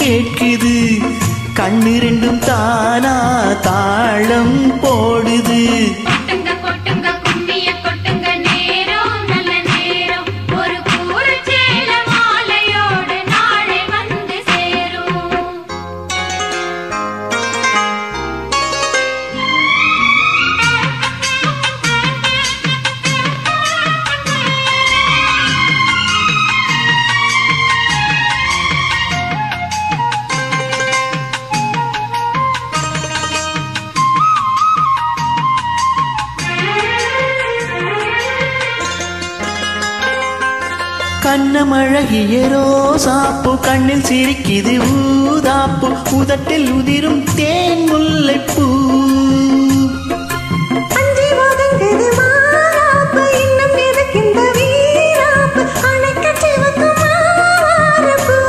கேட்குது கண்ணு ரெண்டும் தானா தாளம் போடுது கொட்டுங்க கொட்டுங்க கும்மிய கொட்டுங்க நேரம் நல்ல நேரம் ஒரு கூரச்சேல மாலையோடு நாளை வந்து சேரும் கண்ணமழகிய ரோசாப்பு கண்ணில் சிரிக்குது ஊதாப்பு உதட்டில் உதிரும் தேன் முல்லைப்பூ அஞ்சி ஒதுங்குது மாறாப்பு, இன்னும் எதுக்கிந்த வீராப்பு, அணைக்கச் சிவக்கும் மாவாரப்பூ.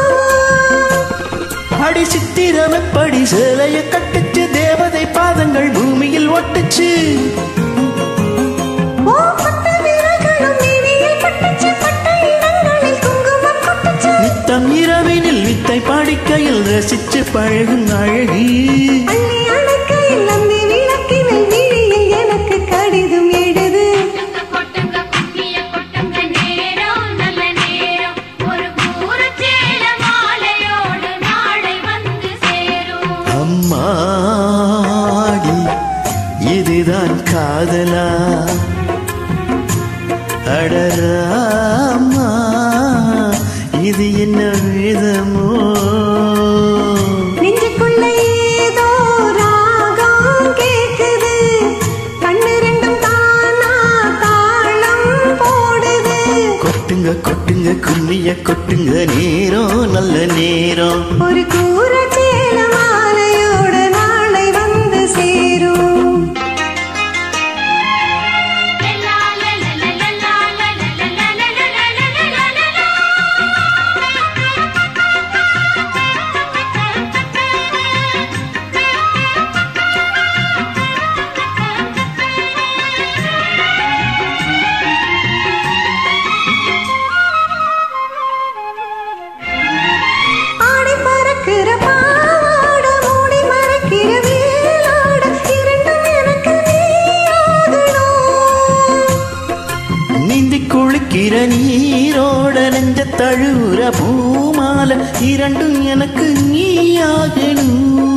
அடி சித்திரமப்படி சேலைய கட்டுச்சு தேவதை பாதங்கள் பூமியில் ஒட்டுச்சு ஓ, பட்ட விரல்களும் மேனியில் பட்டுச்சு, பட்ட இடங்களில் குங்குமம் கொட்டுச்சு. நித்தம் இரவினில் வித்தை படிக்கையில் ரசிச்சு பழகும் அழகி அள்ளி அணைக்கையில் அந்தி விளக்கினில் விழியில் எனக்கு கடிதம் எழுது கொட்டுங்க கொட்டுங்க கும்மிய கொட்டுங்க நேரம் நல்ல நேரம் ஒரு கூரச்சேல மாலையோடு நாளை வந்து சேரும் அம்மாடி இதுதான் காதலா அடராமா இது என்ன வேதமோ நெஞ்சுக்குள்ள ஏதோ ராகம் கேக்குது கண்ணு ரெண்டும் தானா தாளம் போடுது கொட்டுங்க கொட்டுங்க கும்மிய கொட்டுங்க நேரம் நல்ல நேரம் ஒரு கூற சேல மாலையோடு நாளை வந்து சேரும் லலா லலா லலா லலா லலா லலா ஆடி பறக்கிற பாவாட மூடி மறைக்கிற வேலாட இரண்டும் எனக்கு நீயாகணும் நீந்தி குளிக்கிற நீரோட நெஞ்ச தழுவுற பூமால இரண்டும் எனக்கு நீயாகணும்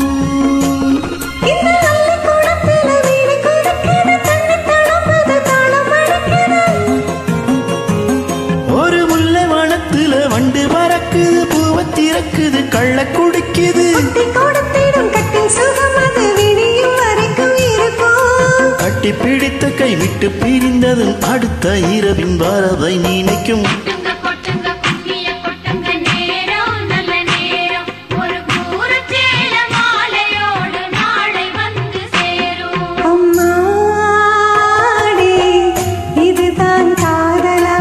இந்த நல்ல குடத்துல வீடு குதிக்குது தண்ணி தளம்புது தாளம் அடிக்குது ஒரு முல்லை வனத்துல வண்டு பறக்குது பூவை திறக்குது கள்ள குடிக்குது கட்டி கொடுத்திடும் கட்டில் சுகம் அது விடியும் வரைக்கும் இருக்கும் கட்டி பிடித்த கை விட்டு பிரிந்ததும் அடுத்த இரவின் வரவை நினைக்கும் கொட்டுங்க கொட்டுங்க கும்மிய கொட்டுங்க நேரம் நல்ல நேரம் ஒரு கூரச்சேல மாலையோடு நாளை வந்து சேரும் அம்மாடி இதுதான் காதலா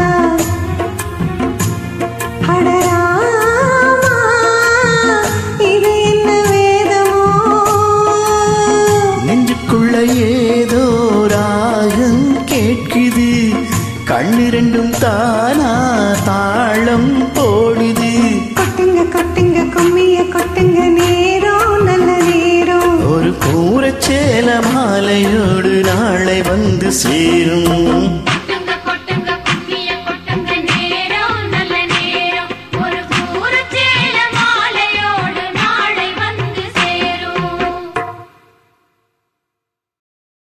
அடராமா இது என்ன வேதமோ நெஞ்சுக்குள்ள ஏதோ ராகம் கேட்குது கண்ணு ரெண்டும் தானா தாளம் போடுது கொட்டுங்க கொட்டுங்க கும்மிய கொட்டுங்க நேரம் நல்ல நேரம் ஒரு கூரச்சேல மாலையோடு நாளை வந்து சேரும்